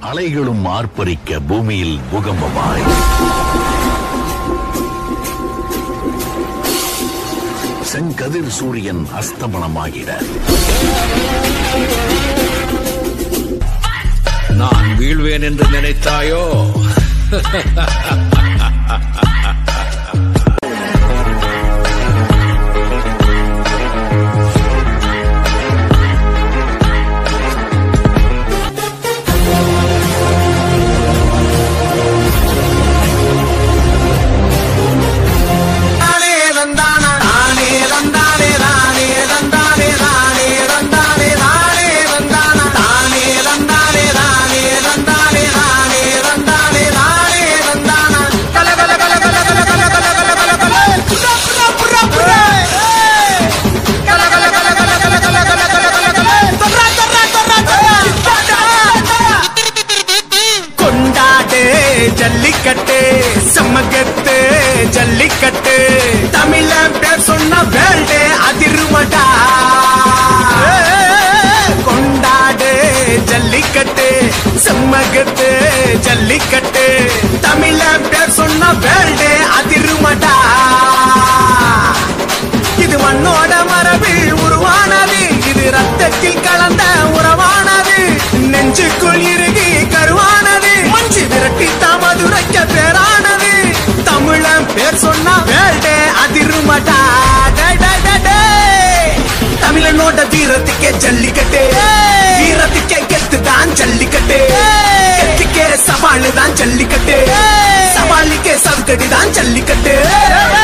அலைகளும் ஆர்ப்பரிக்க பூமியில் பூகம்பமாய் செங்கதிர் சூரியன் அஸ்தமனமாகிட நான் வீழ்வேன் என்று நினைத்தாயோ தானே தந்தானா தானே தந்தானே தானே தந்தானே தானே தந்தானே தானே தந்தானா தானே தந்தானே தானே தந்தானே தானே தந்தானே தானே தந்தானா கல கல கல கல கல கல கல கல கல கல புரா புரா புரா புரா ஏய் கல கல கல கல கல கல கல கல கல கல தொர்ரா தொர்ரா தொர்ரா தொர்ரா கொண்டாடு ஜல்லிக்கட்டு சமகத்து ஜல்லிக்கட்டு தமிழ பேர் சொன்ன வேல்டு அதிருமடா கொண்டாடு ஜல்லிக்கட்டு செம்மகத்து ஜல்லிக்கட்டு தமிழ பேர் சொன்ன வேல்டு அதிருமடா இது மண்ணோட மரபில் உருவானது இது ரத்தத்தில் கலந்த உறவானது நெஞ்சுக்குள் இறுகி கருவானது மஞ்சு விரட்டி தாமதுரைக்க பேரானது தமிழன் பேர் சொன்னா வேல்டே அதிருமடா டே, டே, டே, டே. தமிழனோட வீரத்துக்கே ஜல்லிக்கட்டு வீரத்துக்கே கெத்து தான் ஜல்லிக்கட்டு கெத்துக்கே சவாலு தான் ஜல்லிக்கட்டு சவாலுக்கே சவுக்கடி தான் ஜல்லிக்கட்டு